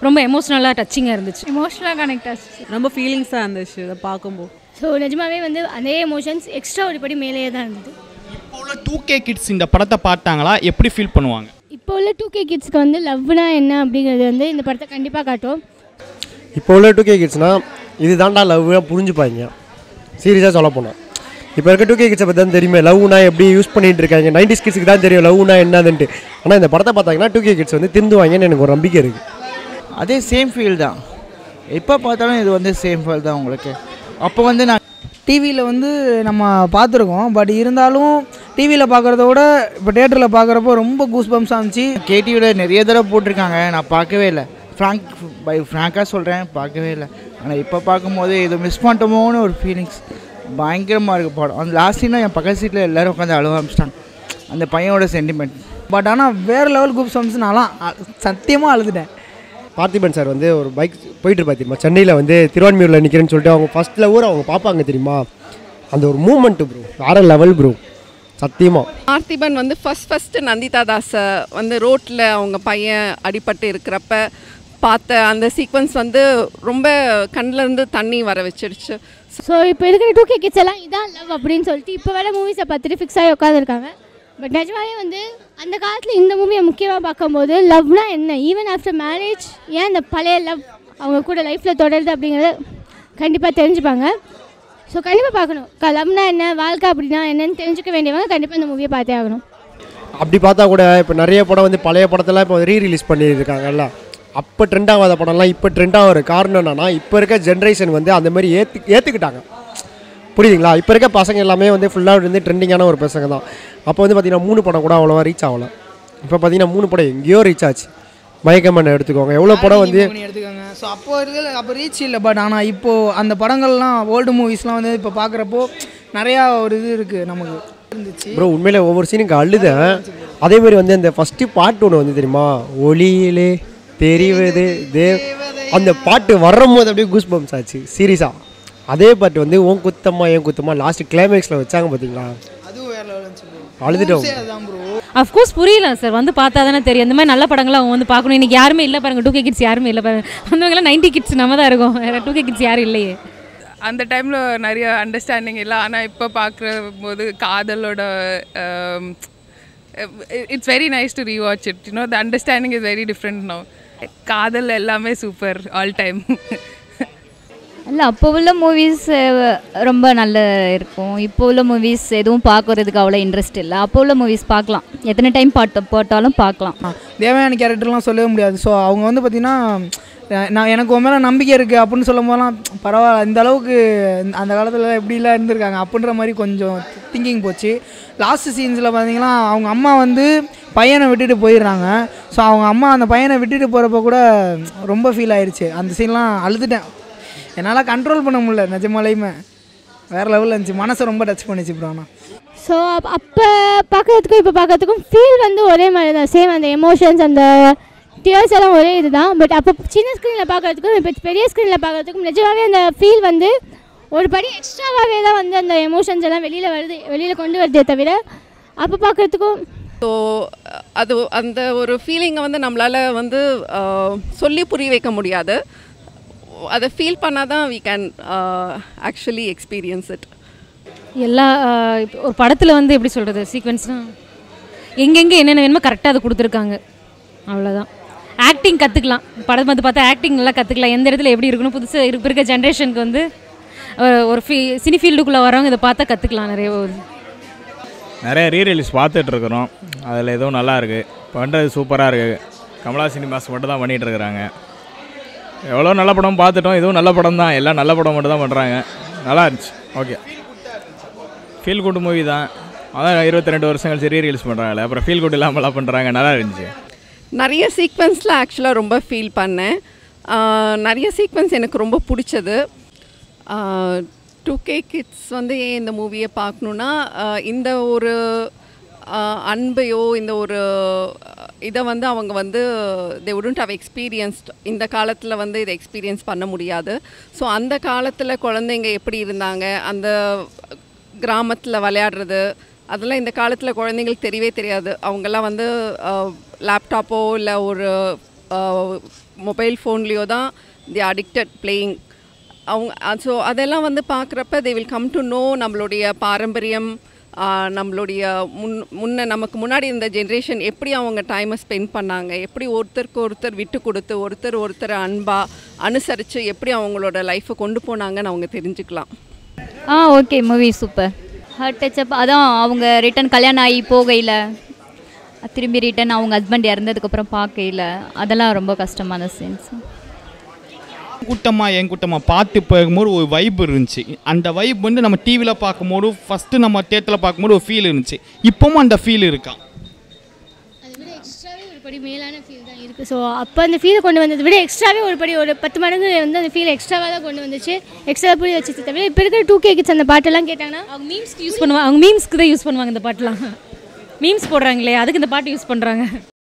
ரொம்ப எமோஷ்னலாக டச்சிங்காக இருந்துச்சு எமோஷ்னலாக கனெக்ட் ஆச்சு ரொம்ப ஃபீலிங்ஸாக இருந்துச்சு இதை பார்க்கும்போது ஸோ நிஜமாவே வந்து அதே எமோஷன்ஸ் எக்ஸ்ட்ரா ஒரு படி மேலேயே தான் இருந்தது இப்போ உள்ள டூ கே கிட்ஸ் இந்த படத்தை பார்த்தாங்களா எப்படி ஃபீல் பண்ணுவாங்க இப்போ உள்ள டூ கே கிட்ஸ்க்கு வந்து லவ்னா என்ன அப்படிங்கிறது வந்து இந்த படத்தை கண்டிப்பாக காட்டும் இப்போ உள்ள டூ கே கிட்ஸ்னா இது தாண்டா லவ்னா புரிஞ்சுப்பாங்க சீரியஸாக சொல்ல போனால் இப்போ இருக்க டூ கே கிட்ஸை பற்றி தான் தெரியுமே லவ்னா எப்படி யூஸ் பண்ணிட்டு இருக்காங்க நைன்டி கிட்ஸுக்கு தான் தெரியும் லவ்னா என்னதுன்ட்டு ஆனால் இந்த படத்தை பார்த்தாங்கன்னா டூ கே கிட்ஸ் வந்து திருந்துவாங்கன்னு எனக்கு ஒரு நம்பிக்கை இருக்குது அதே சேம் ஃபீல் தான் எப்போ பார்த்தாலும் இது வந்து சேம் ஃபீல் தான் உங்களுக்கு அப்போ வந்து நான் டிவியில் வந்து நம்ம பார்த்துருக்கோம் பட் இருந்தாலும் டிவியில் பார்க்குறத விட இப்போ தேட்டரில் பார்க்குறப்போ ரொம்ப கூஸ் பம்ஸாக இருந்துச்சு கேடிவியில் நிறைய தடவை போட்டிருக்காங்க நான் பார்க்கவே இல்லை ஃப்ராங்க் பை ஃப்ராங்காக சொல்கிறேன் பார்க்கவே இல்லை ஆனால் இப்போ பார்க்கும்போது ஏதோ மிஸ் பண்ணிட்டோமோன்னு ஒரு ஃபீலிங்ஸ் பயங்கரமாக இருக்குது படம் அந்த லாஸ்ட் சீனாக என் பக்கத்து சீட்டில் எல்லோரும் உட்காந்து அழுவ ஆரம்பிச்சிட்டாங்க அந்த பையனோட சென்டிமெண்ட் பட் ஆனால் வேறு லெவல் கூஸ் பம்ஸ் நான்லாம் சத்தியமாக அழுதுட்டேன் பார்த்திபன் சார் வந்து ஒரு பைக் போயிட்டு இருப்பா தெரியுமா சென்னையில் வந்து திருவான்மியூரில் நிற்கிறேன்னு சொல்லிட்டு அவங்க ஃபஸ்ட்டில் ஊர் அவங்க பார்ப்பாங்க தெரியுமா அந்த ஒரு மூமெண்ட்டு ப்ரோ வேறு லெவல் ப்ரோ சத்தியமாக பார்த்திபன் வந்து ஃபஸ்ட் ஃபஸ்ட்டு நந்திதா தாஸை வந்து ரோட்டில் அவங்க பையன் அடிபட்டு இருக்கிறப்ப பார்த்த அந்த சீக்வன்ஸ் வந்து ரொம்ப கண்ணுல இருந்து தண்ணி வர வச்சிடுச்சு ஸோ இப்போ இருக்கிற டூ கே கிட்ஸ் எல்லாம் இதான் லவ் அப்படின்னு சொல்லிட்டு இப்போ வர மூவிஸை பார்த்துட்டு ஃபிக்ஸ் ஆகி உட்காந்துருக்காங்க பட் நிஜமாவே வந்து அந்த காலத்தில் இந்த மூவியை முக்கியமாக பார்க்கும்போது லவ்னா என்ன ஈவன் ஆஃப்டர் மேரேஜ் ஏன் இந்த பழைய லவ் அவங்க கூட லைஃப்பில் தொடருது அப்படிங்கிறத கண்டிப்பாக தெரிஞ்சுப்பாங்க ஸோ கண்டிப்பாக பார்க்கணும் க- லவ்னா என்ன வாழ்க்கை அப்படின்னா என்னன்னு தெரிஞ்சுக்க வேண்டியவங்க கண்டிப்பாக இந்த மூவியை பார்த்தே ஆகணும் அப்படி பார்த்தா கூட இப்போ நிறைய படம் வந்து பழைய படத்தெல்லாம் இப்போ ரீ ரிலீஸ் பண்ணியிருக்காங்கல்ல அப்போ ட்ரெண்ட் ஆகாத படம்லாம் இப்போ ட்ரெண்ட் ஆகிற காரணம் என்னன்னா இப்போ இருக்க ஜென்ரேஷன் வந்து அந்த மாதிரி ஏற்று ஏற்றுக்கிட்டாங்க புரியுதுங்களா இப்போ இருக்க பசங்க எல்லாமே வந்து ஃபுல்லாக வந்து ட்ரெண்டிங்கான ஒரு பசங்க தான் அப்போ வந்து பார்த்தீங்கன்னா மூணு படம் கூட அவ்வளோவா ரீச் ஆகல இப்போ பார்த்தீங்கன்னா மூணு படம் எங்கேயோ ரீச் ஆச்சு மயக்கமன் எடுத்துக்கோங்க எவ்வளோ படம் வந்து எடுத்துக்கோங்க ஸோ அப்போ இருக்கிற அப்போ ரீச் இல்லை பட் ஆனால் இப்போது அந்த படங்கள்லாம் ஓல்டு மூவிஸ்லாம் வந்து இப்போ பார்க்குறப்போ நிறையா ஒரு இது இருக்குது நமக்கு இருந்துச்சு ப்ரோ உண்மையிலே ஒவ்வொரு சீனுக்கு அழுதேன் அதே மாதிரி வந்து அந்த ஃபஸ்ட்டு பாட்டு ஒன்று வந்து தெரியுமா ஒளியிலே தெரிவது தேவ் அந்த பாட்டு வரும்போது அப்படியே கூஸ் பம்ஸ் ஆச்சு சீரியஸாக அதே பாட்டு வந்து உன் குத்தம்மா என் குத்தம்மா லாஸ்ட் கிளைமேக்ஸில் வச்சாங்க பார்த்தீங்களா அதுவும் வேறு லெவல் இருந்துச்சு bro. அழுதுட்டோம் அதுதான் ப்ரோ அஃப்கோர்ஸ் புரியல சார் வந்து பார்த்தா தானே தெரியும் இந்த மாதிரி நல்ல படங்களை அவங்க வந்து பார்க்கணும் இன்னைக்கு யாருமே இல்லை பாருங்க டூ கே கிட்ஸ் யாருமே இல்லை பாருங்க வந்தவங்களாம் நைன்டி கிட்ஸ் நம்ம தான் இருக்கோம் வேறு டூ கே கிட்ஸ் யாரும் இல்லையே அந்த டைமில் நிறைய அண்டர்ஸ்டாண்டிங் இல்லை ஆனால் இப்போ பார்க்குற போது காதலோட it's very nice to rewatch it you know the understanding is very different no காதல் எல்லாமே சூப்பர் ஆல் டைம் இல்லை அப்போ உள்ள மூவிஸ் ரொம்ப நல்ல இருக்கும் இப்போ உள்ள மூவிஸ் எதுவும் பார்க்கறதுக்கு அவ்வளோ இன்ட்ரெஸ்ட் இல்லை அப்போ உள்ள மூவிஸ் பார்க்கலாம் எத்தனை டைம் பாட்டு போட்டாலும் பார்க்கலாம் தேவையான கேரக்டர்லாம் சொல்லவே முடியாது ஸோ அவங்க வந்து பார்த்திங்கன்னா நான் எனக்கு உன் மேலே நம்பிக்கை இருக்குது அப்படின்னு சொல்லும் போதெல்லாம் பரவாயில்ல இந்த அளவுக்கு இந்த- அந்த காலத்தில் எப்படிலாம் இருந்திருக்காங்க அப்படின்ற மாதிரி கொஞ்சம் திங்கிங் போச்சு லாஸ்ட் சீன்ஸில் பார்த்தீங்கன்னா அவங்க அம்மா வந்து பையனை விட்டுட்டு போயிடுறாங்க ஸோ அவங்க அம்மா அந்த பையனை விட்டுட்டு போகிறப்ப கூட ரொம்ப ஃபீல் ஆயிருச்சு அந்த சீன்லாம் அழுதுட்டேன் என்னால் கண்ட்ரோல் பண்ண முடியல நிஜமாலையுமே வேறு லெவலில் இருந்துச்சு மனசை ரொம்ப டச் பண்ணிச்சு ப்ரோ ஆனால் ஸோ அப்போ பார்க்கறதுக்கும் இப்போ பார்க்கறதுக்கும் ஃபீல் வந்து ஒரே மாதிரி தான் சேம் அந்த எமோஷன்ஸ் அந்த டியர்ஸ் எல்லாம் ஒரே இதுதான் பட் அப்போ சின்ன ஸ்க்ரீனில் பார்க்கறதுக்கும் இப்போ பெரிய ஸ்க்ரீனில் பார்க்கறதுக்கும் நிஜமாவே அந்த ஃபீல் வந்து ஒரு படி எக்ஸ்ட்ராவாகவே தான் வந்து அந்த எமோஷன்ஸ் எல்லாம் வெளியில் வருது வெளியில் கொண்டு வருதே தவிர அப்போ பார்க்கறதுக்கும் ஸோ அது அந்த ஒரு ஃபீலிங்கை வந்து நம்மளால் வந்து அஹ், சொல்லி புரிய வைக்க முடியாது அதை ஃபீல் பண்ணால் தான் we can actually experience it எல்லா ஆஹ், இப்ப ஒரு படத்தில் வந்து எப்படி சொல்கிறது சீக்வன்ஸ்னால் எங்கெங்கே என்னென்ன வேணுமோ கரெக்டாக அதை கொடுத்துருக்காங்க அவ்வளோதான் ஆக்டிங் கற்றுக்கலாம் படம் வந்து பார்த்தா ஆக்டிங் நல்லா கற்றுக்கலாம் எந்த இடத்துல எப்படி இருக்கணும் புதுசாக இப்போ இருக்க ஜென்ரேஷனுக்கு வந்து அஹ், ஒரு ஃபீ சினி ஃபீல்டுக்குள்ளே வரவங்க இதை பார்த்தா கற்றுக்கலாம் நிறைய ஒரு நிறைய ரீ ரிலீஸ் பார்த்துட்டு இருக்கிறோம் அதில் எதுவும் நல்லா இருக்குது பண்ணுறது சூப்பராக இருக்குது கமலா சினிமாஸ் மட்டும் தான் பண்ணிகிட்டு இருக்கிறாங்க எவ்வளோ நல்ல படம் பார்த்துட்டோம் இதுவும் நல்ல படம் தான் எல்லாம் நல்ல படம் மட்டும் தான் பண்ணுறாங்க நல்லா இருந்துச்சு ஓகே ஃபீல் குட் மூவி தான் அதான் இருபத்தி ரெண்டு வருஷம் கழிச்சு ரீ ரிலீஸ் பண்ணுறாங்களே அப்புறம் ஃபீல் குட் இல்லாமலாம் பண்ணுறாங்க நல்லா இருந்துச்சு நிறைய சீக்வன்ஸில் ஆக்சுவலாக ரொம்ப ஃபீல் பண்ணேன் ஆஹ் நிறைய சீக்வன்ஸ் எனக்கு ரொம்ப பிடிச்சது டூ கே கிட்ஸ் வந்து ஏன் இந்த மூவியை பார்க்கணுன்னா ஆஹ் இந்த ஒரு ஆஹ் அன்பையோ இந்த ஒரு இதை வந்து அவங்க வந்து தே உடன்ட் ஹவ் எக்ஸ்பீரியன்ஸ்ட் இந்த காலத்தில் வந்து இதை எக்ஸ்பீரியன்ஸ் பண்ண முடியாது ஸோ அந்த காலத்தில் குழந்தைங்க எப்படி இருந்தாங்க அந்த கிராமத்தில் விளையாடுறது அதெல்லாம் இந்த காலத்தில் குழந்தைங்களுக்கு தெரியவே தெரியாது அவங்கெல்லாம் வந்து லேப்டாப்போ இல்லை ஒரு மொபைல் ஃபோன்லேயோ தான் தி அடிக்டட் பிளேயிங் அவங்க ஸோ அதெல்லாம் வந்து பார்க்குறப்ப they will come to know நம்மளுடைய பாரம்பரியம் ஆஹ், நம்மளுடைய முன் முன்ன நமக்கு முன்னாடி இருந்த ஜென்ரேஷன் எப்படி அவங்க டைமை ஸ்பெண்ட் பண்ணாங்க எப்படி ஒருத்தருக்கு ஒருத்தர் விட்டு கொடுத்து ஒருத்தர் ஒருத்தர் அன்பாக அனுசரித்து எப்படி அவங்களோட லைஃப்பை கொண்டு போனாங்கன்னு அவங்க தெரிஞ்சுக்கலாம் ஆ ஓகே மூவி சூப்பர் ஹர்ட் டச்சப் அதான் அவங்க ரிட்டன் கல்யாணம் ஆகி போகையில் திரும்பி ரிட்டன் அவங்க ஹஸ்பண்ட் இறந்ததுக்கப்புறம் பார்க்கையில் அதெல்லாம் ரொம்ப கஷ்டமான சீன்ஸ் கூட்டமா என் கூட்டமா பார்த்து போகும்போது ஒரு வைப் இருந்துச்சு அந்த வைப் வந்து நம்ம டிவியில் பார்க்கும்போது ஃபஸ்ட்டு நம்ம தேட்டரில் பார்க்கும்போது ஒரு ஃபீல் இருந்துச்சு இப்போவும் அந்த ஃபீல் இருக்கா அதை விட எக்ஸ்ட்ராவே ஒரு படி மேலான ஃபீல் தான் இருக்குது ஸோ அப்போ அந்த ஃபீலை கொண்டு வந்ததை விட எக்ஸ்ட்ராவே ஒரு படி ஒரு பத்து மடங்கு வந்து அந்த ஃபீல் எக்ஸ்ட்ராவாக தான் கொண்டு வந்துச்சு எக்ஸ்ட்ரா புரிய வச்சு தவிர இப்போ இருக்கிற டூ கே கிட்ஸ் அந்த பாட்டெல்லாம் கேட்டாங்கன்னா அவங்க மீம்ஸ்க்கு யூஸ் பண்ணுவாங்க அவங்க மீம்ஸ்க்கு தான் யூஸ் பண்ணுவாங்க இந்த பாட்டெலாம் மீம்ஸ் போடுறாங்களே அதுக்கு இந்த பாட்டு யூஸ் பண்ணுறாங்க